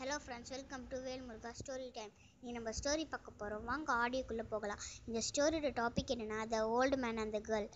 hello friends welcome to Vel Muruga story time நீ நம்ம story பார்க்க போகிறோம் வாங்க ஆடியோக்குள்ளே போகலாம் இந்த ஸ்டோரியோட டாபிக் என்னென்னா the old man and the girl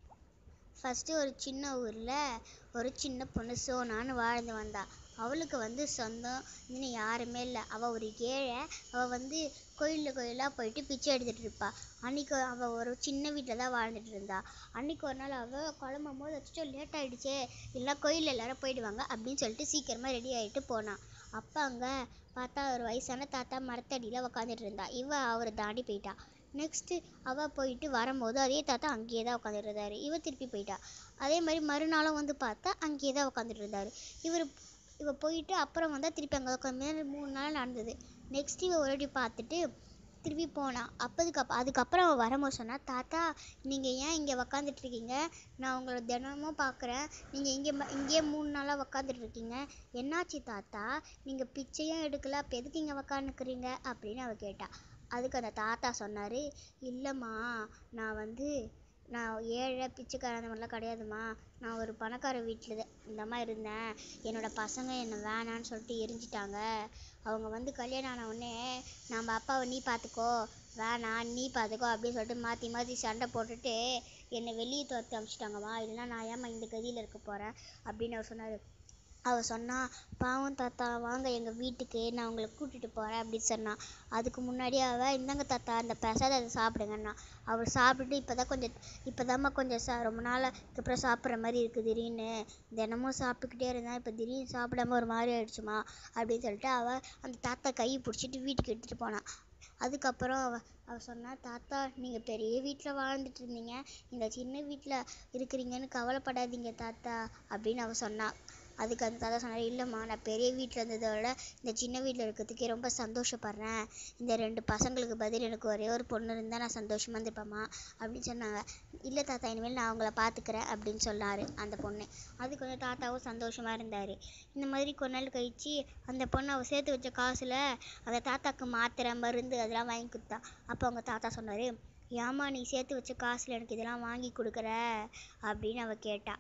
first ஒரு சின்ன ஊரில் ஒரு சின்ன பொண்ணு சோனான்னு வாழ்ந்து வந்தா அவளுக்கு வந்து சொந்தம் இன்னும் யாருமே இல்லை அவள் ஒரு ஏழை அவள் வந்து கோயிலில் கோயிலாக போயிட்டு பிச்சை எடுத்துகிட்டு இருப்பா அன்றைக்கி அவள் ஒரு சின்ன வீட்டில் தான் வாழ்ந்துட்டு இருந்தா அன்றைக்கி ஒரு நாள் அவள் கிளம்பும் போது அச்சோ லேட் ஆகிடுச்சே இல்லை கோயிலில் எல்லாரும் போயிடுவாங்க அப்படின்னு சொல்லிட்டு சீக்கிரமாக ரெடி ஆகிட்டு போனான் அப்போ அங்கே பார்த்தா ஒரு வயசான தாத்தா மரத்தடியில் உக்காந்துட்டு இருந்தா இவ அவரை தாண்டி போயிட்டா நெக்ஸ்ட்டு அவள் போயிட்டு வரும்போது அதே தாத்தா அங்கேயே தான் உட்காந்துட்டு இருந்தாரு இவ திருப்பி போயிட்டா அதே மாதிரி மறுநாளும் வந்து பார்த்தா அங்கேயே தான் உட்காந்துட்டு இருந்தாரு இவர் இவ போயிட்டு அப்புறம் வந்தால் திருப்பி அங்கே உட்காந்து மூணு நாள் நடந்தது நெக்ஸ்ட் இவ ஒரு வாட்டி பார்த்துட்டு திருப்பி போனான் அப்போதுக்கு அப் அதுக்கப்புறம் அவன் வரும்போது சொன்னா தாத்தா நீங்கள் ஏன் இங்கே உக்காந்துட்டு இருக்கீங்க நான் உங்களை தினமும் பார்க்குறேன் நீங்கள் இங்கே ம- இங்கேயே மூணு நாளாக உக்காந்துட்டு இருக்கீங்க என்னாச்சு தாத்தா நீங்கள் பிச்சையும் எடுக்கல அப்போ எதுக்கு இங்கே உக்காந்துக்கிறீங்க அப்படின்னு அவ கேட்டா அதுக்கு அந்த தாத்தா சொன்னார் இல்லைம்மா நான் வந்து நான் ஏழை பிச்சைக்காரன் அந்த மாதிரிலாம் கிடையாதும்மா நான் ஒரு பணக்கார வீட்டில் இந்த மாதிரி இருந்தேன் என்னோட பசங்க என்னை வேணான்னு சொல்லிட்டு எரிஞ்சிட்டாங்க அவங்க வந்து கல்யாணம் ஆன உடனே நம்ம அப்பாவை நீ பார்த்துக்கோ வேணாம் நீ பார்த்துக்கோ அப்படின்னு சொல்லிட்டு மாற்றி மாற்றி சண்டை போட்டுட்டு என்னை வெளியே துரத்தி அனுப்பிச்சிட்டாங்கம்மா இல்லைன்னா நான் ஏம்மா இந்த கதியில் இருக்க போகிறேன் அப்படின்னு அவர் சொன்னார் அவ சொன்னா பாவம் தாத்தா வாங்க எங்கள் வீட்டுக்கு நான் உங்களை கூட்டிட்டு போகிறேன் அப்படின்னு சொன்னா அதுக்கு முன்னாடி அவ இந்தாங்க தாத்தா அந்த பிரசாதத்தை சாப்பிடுங்கண்ணா அவர் சாப்பிட்டுட்டு இப்போ தான் கொஞ்சம் இப்போ கொஞ்சம் சா ரொம்ப நாளைக்கு அப்புறம் சாப்பிட்ற மாதிரி இருக்குது திடீர்னு தினமும் சாப்பிட்டுக்கிட்டே இருந்தேன் இப்போ திடீர்னு சாப்பிடாம ஒரு மாதிரி ஆயிடுச்சுமா அப்படின்னு சொல்லிட்டு அவ அந்த தாத்தா கையை பிடிச்சிட்டு வீட்டுக்கு எடுத்துகிட்டு போனான் அதுக்கப்புறம் அவ அவ சொன்னா தாத்தா நீங்கள் பெரிய வீட்டில் வாழ்ந்துட்டு இருந்தீங்க இந்த சின்ன வீட்டில் இருக்கிறீங்கன்னு கவலைப்படாதீங்க தாத்தா அப்படின்னு அவ சொன்னா அதுக்கு அந்த தாத்தா சொன்னார் இல்லைம்மா நான் பெரிய வீட்டில் இருந்ததை விட இந்த சின்ன வீட்டில் இருக்கிறதுக்கே ரொம்ப சந்தோஷப்படுறேன் இந்த ரெண்டு பசங்களுக்கு பதில் எனக்கு ஒரே ஒரு பொண்ணு இருந்தால் நான் சந்தோஷமாக இருந்திருப்பேம்மா அப்படின்னு சொன்னாங்க இல்லை தாத்தா இனிமேல் நான் அவங்கள பார்த்துக்கிறேன் அப்படின்னு சொன்னார் அந்த பொண்ணு அதுக்கு வந்து தாத்தாவும் சந்தோஷமாக இருந்தார் இந்த மாதிரி கொஞ்ச நாள் கழிச்சு அந்த பொண்ணு அவள் சேர்த்து வச்ச காசில் அந்த தாத்தாக்கு மாத்திரை மருந்து அதெல்லாம் வாங்கி கொடுத்தா அப்போ அவங்க தாத்தா சொன்னார் ஏம்மா நீ சேர்த்து வச்ச காசில் எனக்கு இதெல்லாம் வாங்கி கொடுக்குற அப்படின்னு அவள் கேட்டா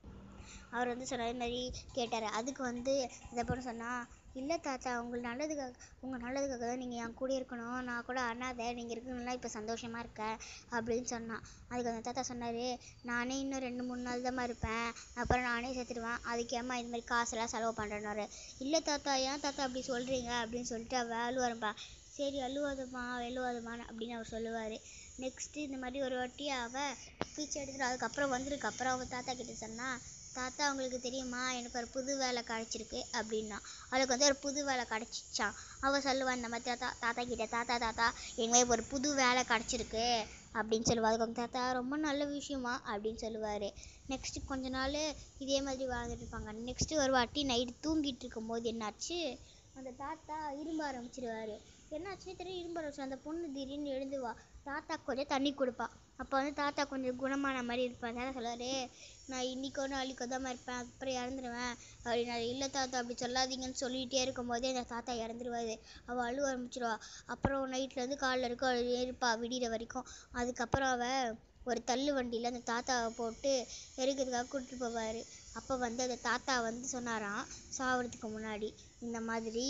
அவர் வந்து சொன்ன மாதிரி கேட்டார் அதுக்கு வந்து அந்த பொண்ணு சொன்னா இல்லை தாத்தா உங்கள் நல்லதுக்காக உங்கள் நல்லதுக்காக தான் நீங்கள் என் கூட இருக்கணும் நான் கூட அண்ணாதை நீங்கள் இருக்கணும்லாம் இப்போ சந்தோஷமாக இருக்கேன் அப்படின்னு சொன்னான் அதுக்கு அந்த தாத்தா சொன்னார் நானே இன்னும் ரெண்டு மூணு நாள் தான் இருப்பேன் அப்புறம் நானே செத்துடுவேன் அதுக்கு ஏம்மா இது மாதிரி காசெல்லாம் செலவு பண்ணுறேன்னாரு இல்லை தாத்தா ஏன் தாத்தா அப்படி சொல்கிறீங்க அப்படின்னு சொல்லிட்டு அவள் அழுவாருப்பா சரி அழுவாதம்மா அழுவாதம்மான்னு அப்படின்னு அவர் சொல்லுவார் நெக்ஸ்ட்டு இந்த மாதிரி ஒரு வாட்டி அவள் பிச்சை எடுத்துட்டு அதுக்கப்புறம் வந்ததுக்கு அப்புறம் அவங்க தாத்தா கிட்ட சொன்னா தாத்தா உங்களுக்கு தெரியுமா எனக்கு ஒரு புது வேலை கிடச்சிருக்கு அப்படின்னா அவளுக்கு வந்து ஒரு புது வேலை கிடச்சிச்சான் அவள் சொல்லுவா இந்த மாதிரி தாத்தா தாத்தா கிட்ட தாத்தா தாத்தா எங்களுக்கு ஒரு புது வேலை கிடச்சிருக்கு அப்படின்னு சொல்லுவா அதுக்கு அவங்க தாத்தா ரொம்ப நல்ல விஷயமா அப்படின்னு சொல்லுவார் நெக்ஸ்ட்டு கொஞ்ச நாள் இதே மாதிரி வாழ்ந்துட்டு இருப்பாங்க நெக்ஸ்ட்டு ஒரு வாட்டி நைட்டு தூங்கிட்டு இருக்கும்போது என்னாச்சு அந்த தாத்தா இரும்ப ஆரம்பிச்சிருவாரு என்னாச்சுன்னு தெரியும் இரும்ப ஆரம்பிச்சு அந்த பொண்ணு திடீர்னு எழுந்துவா தாத்தா கொஞ்சம் தண்ணி கொடுப்பா அப்போ வந்து தாத்தா கொஞ்சம் குணமான மாதிரி இருப்பார் தாத்தா சொல்லுவார் நான் இன்னைக்கோ நாளைக்கோ தான் இருப்பேன் அப்புறம் இறந்துருவேன் அப்படின்னாரு இல்லை தாத்தா அப்படி சொல்லாதீங்கன்னு சொல்லிகிட்டே இருக்கும்போதே அந்த தாத்தா இறந்துருவாரு அவள் அழுவ ஆரம்பிச்சிருவா அப்புறம் நைட்லேருந்து காலைல வரைக்கும் அழுதே இருப்பா விடிகிற வரைக்கும் அதுக்கப்புறம் அவள் ஒரு தள்ளு வண்டியில் அந்த தாத்தாவை போட்டு எருக்கிறதுக்காக கூட்டிட்டு போவார் அப்போ வந்து அந்த தாத்தா வந்து சொன்னாராம் சாவறதுக்கு முன்னாடி இந்த மாதிரி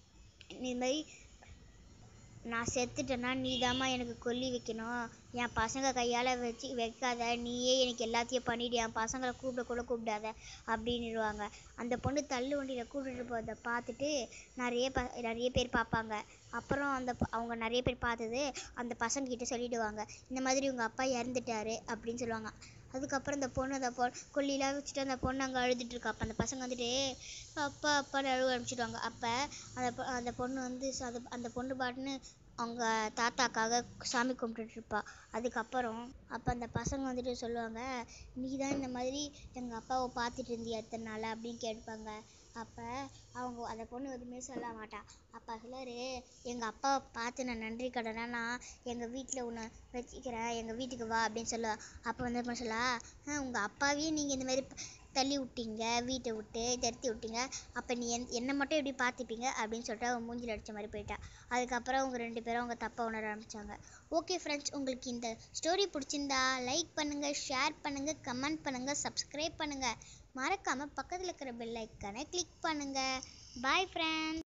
இந்த மாதிரி நான் செத்துட்டேன்னா நீ எனக்கு கொல்லி வைக்கணும் என் பசங்க கையால் வச்சு வைக்காத நீயே எனக்கு எல்லாத்தையும் பண்ணிடு என் பசங்களை கூப்பிட கூட கூப்பிடாத அப்படின்னுடுவாங்க அந்த பொண்ணு தள்ளு வண்டியில் கூட்டிட்டு போகிறத பார்த்துட்டு நிறைய ப நிறைய பேர் பார்ப்பாங்க அப்புறம் அந்த ப- அவங்க நிறைய பேர் பார்த்தது அந்த பசங்க கிட்ட சொல்லிடுவாங்க இந்த மாதிரி உங்கள் அப்பா இறந்துட்டாரு அப்படின்னு சொல்லுவாங்க அதுக்கப்புறம் அந்த பொண்ணு அந்த பொ கொல்லிலாம் வச்சுட்டு அந்த பொண்ணு அங்கே அழுதுட்டு இருக்கா அப்போ அந்த பசங்க வந்துட்டு அப்பா அப்பான்னு அழுவ ஆரம்பிச்சிடுவாங்க அப்போ அந்த பொ- அந்த பொண்ணு வந்து ச- அந்த அந்த பொண்ணு பாட்டுன்னு அவங்க தாத்தாக்காக சாமி கும்பிட்டுட்டு இருப்பா அதுக்கப்புறம் அப்போ அந்த பசங்க வந்துட்டு சொல்லுவாங்க நீ தான் இந்த மாதிரி எங்கள் அப்பாவை பார்த்துட்டு இருந்தியா எத்தனை நாள் அப்படின்னு கேட்பாங்க அப்போ அவங்க அந்த பொண்ணு எதுவுமே சொல்ல மாட்டா அப்பா சொல்லாரு எங்கள் அப்பாவை பார்த்து நான் நன்றி கடனா நான் எங்கள் வீட்டில் உன்னை வச்சுக்கிறேன் எங்கள் வீட்டுக்கு வா அப்படின்னு சொல்லுவா அப்போ வந்து என்ன சொல்லா உங்கள் அப்பாவையே நீங்கள் இந்த மாதிரி ப- தள்ளி விட்டீங்க வீட்டை விட்டு துரத்தி விட்டீங்க அப்போ நீ என் என்னை மட்டும் எப்படி பார்த்துப்பீங்க அப்படின்னு சொல்லிட்டு அவன் மூஞ்சில அடிச்ச மாதிரி போயிட்டா அதுக்கப்புறம் அவங்க ரெண்டு பேரும் அவங்க தப்பை உணர ஆரம்பிச்சாங்க ஓகே ஃப்ரெண்ட்ஸ் உங்களுக்கு இந்த ஸ்டோரி பிடிச்சிருந்தா லைக் பண்ணுங்கள் ஷேர் பண்ணுங்கள் கமெண்ட் பண்ணுங்கள் சப்ஸ்கிரைப் பண்ணுங்கள் மறக்காமல் பக்கத்தில் இருக்கிற பெல் ஐக்கானை கிளிக் பண்ணுங்கள் பாய் ஃப்ரெண்ட்ஸ்